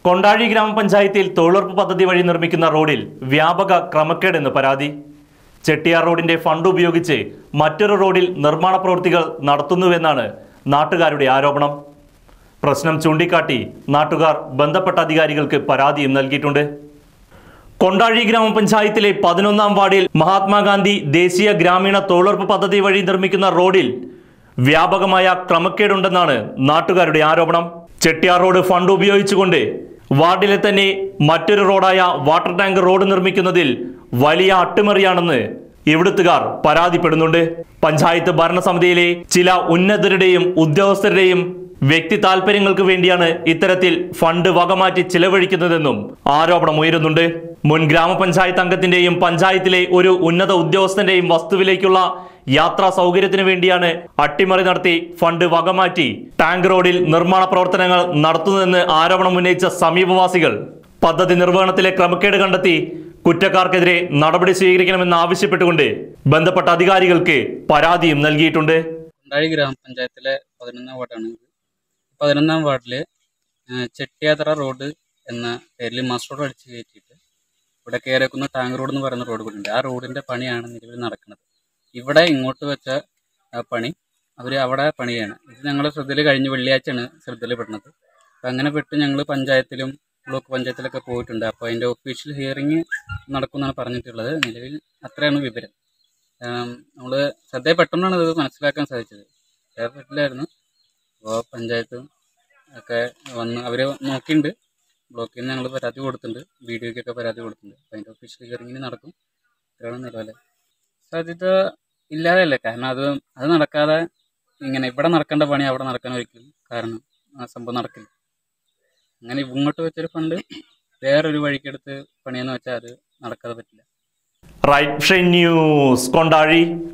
കൊണ്ടാഴി ഗ്രാമപഞ്ചായത്തിൽ തൊഴിലുറപ്പ് പദ്ധതി വഴി നിർമ്മിക്കുന്ന റോഡിൽ വ്യാപക ക്രമക്കേടെന്ന് പരാതി ചെട്ടിയാർ റോഡിന്റെ ഫണ്ട് ഉപയോഗിച്ച് മറ്റൊരു റോഡിൽ നിർമ്മാണ പ്രവൃത്തികൾ നടത്തുന്നുവെന്നാണ് നാട്ടുകാരുടെ ആരോപണം പ്രശ്നം ചൂണ്ടിക്കാട്ടി നാട്ടുകാർ ബന്ധപ്പെട്ട അധികാരികൾക്ക് പരാതിയും നൽകിയിട്ടുണ്ട് കൊണ്ടാഴി ഗ്രാമപഞ്ചായത്തിലെ പതിനൊന്നാം വാർഡിൽ മഹാത്മാഗാന്ധി ദേശീയ ഗ്രാമീണ തൊഴിലുറപ്പ് പദ്ധതി വഴി നിർമ്മിക്കുന്ന റോഡിൽ വ്യാപകമായ ക്രമക്കേടുണ്ടെന്നാണ് നാട്ടുകാരുടെ ആരോപണം ചെട്ടിയാർ റോഡ് ഫണ്ട് ഉപയോഗിച്ചുകൊണ്ട് വാർഡിലെ തന്നെ മറ്റൊരു റോഡായ വാട്ടർ ടാങ്ക് റോഡ് നിർമ്മിക്കുന്നതിൽ വലിയ അട്ടിമറിയാണെന്ന് ഇവിടുത്തുകാർ പരാതിപ്പെടുന്നുണ്ട് പഞ്ചായത്ത് ഭരണസമിതിയിലെ ചില ഉന്നതരുടെയും ഉദ്യോഗസ്ഥരുടെയും വ്യക്തി താല്പര്യങ്ങൾക്ക് വേണ്ടിയാണ് ഇത്തരത്തിൽ ഫണ്ട് വകമാറ്റി ചിലവഴിക്കുന്നതെന്നും ആരോപണം ഉയരുന്നുണ്ട് മുൻ ഗ്രാമപഞ്ചായത്ത് അംഗത്തിന്റെയും പഞ്ചായത്തിലെ ഒരു ഉന്നത ഉദ്യോഗസ്ഥന്റെയും വസ്തുവിലേക്കുള്ള യാത്രാ സൗകര്യത്തിന് വേണ്ടിയാണ് അട്ടിമറി നടത്തി ഫണ്ട് വകമാറ്റി ടാങ്ക് റോഡിൽ നിർമ്മാണ പ്രവർത്തനങ്ങൾ നടത്തുന്നതെന്ന് ആരോപണം ഉന്നയിച്ച സമീപവാസികൾ പദ്ധതി നിർവഹണത്തിലെ ക്രമക്കേട് കണ്ടെത്തി കുറ്റക്കാർക്കെതിരെ നടപടി സ്വീകരിക്കണമെന്ന് ആവശ്യപ്പെട്ടുകൊണ്ട് ബന്ധപ്പെട്ട അധികാരികൾക്ക് പരാതിയും നൽകിയിട്ടുണ്ട് കൊണ്ടാഴി ഗ്രാമപഞ്ചായത്തിലെ പതിനൊന്നാം വാർഡാണ് ഇത് പതിനൊന്നാം വാർഡിൽ ചെട്ടിയാതറ റോഡ് എന്ന പേരിൽ മസ് റോഡ് അടിച്ച് കയറ്റിയിട്ട് ഇവിടെ കയറിക്കുന്ന ടാങ്ക് റോഡ് എന്ന് പറയുന്ന റോഡ് കൂടി ഉണ്ട് ആ റോഡിൻ്റെ പണിയാണ് നിലവിൽ നടക്കുന്നത് ഇവിടെ ഇങ്ങോട്ട് വെച്ച ആ പണി അവർ അവിടെ പണിയാണ് ഇത് ഞങ്ങളുടെ ശ്രദ്ധയിൽ കഴിഞ്ഞ വെള്ളിയാഴ്ചയാണ് ശ്രദ്ധയിൽ പെടുന്നത് അപ്പം അങ്ങനെ പെട്ട് ഞങ്ങൾ പഞ്ചായത്തിലും ബ്ലോക്ക് പഞ്ചായത്തിലൊക്കെ പോയിട്ടുണ്ട് അപ്പോൾ അതിൻ്റെ ഒഫീഷ്യൽ ഹിയറിങ് നടക്കുമെന്നാണ് പറഞ്ഞിട്ടുള്ളത് നിലവിൽ അത്രയാണ് വിവരം നമ്മൾ ശ്രദ്ധയിൽപ്പെട്ടുകൊണ്ടാണ് ഇത് മനസ്സിലാക്കാൻ സാധിച്ചത് കേരളത്തിലായിരുന്നു അപ്പോൾ പഞ്ചായത്തും ഒക്കെ വന്ന് അവർ നോക്കിയിട്ടുണ്ട് ബ്ലോക്കിൽ നിന്ന് ഞങ്ങൾ പരാതി കൊടുത്തിട്ടുണ്ട് ബി ഡി ഒക്കൊക്കെ പരാതി കൊടുത്തിട്ടുണ്ട് അപ്പോൾ അതിൻ്റെ ഒഫീഷ്യൽ ഹിയറിങ്ങിന് നടക്കും ഇത്രയാണ് നിലവിലെ സാധ്യത ഇല്ലാതെയല്ലേ കാരണം അത് അത് നടക്കാതെ ഇങ്ങനെ ഇവിടെ നടക്കേണ്ട പണി അവിടെ നടക്കാൻ ഒരിക്കലും കാരണം ആ സംഭവം നടക്കില്ല അങ്ങനെ ഇങ്ങോട്ട് വെച്ചൊരു ഫണ്ട് വേറൊരു വഴിക്കെടുത്ത് പണിയെന്ന് വെച്ചാൽ അത് നടക്കാതെ പറ്റില്ല റൈറ്റ് ന്യൂസ് കൊണ്ടാഴി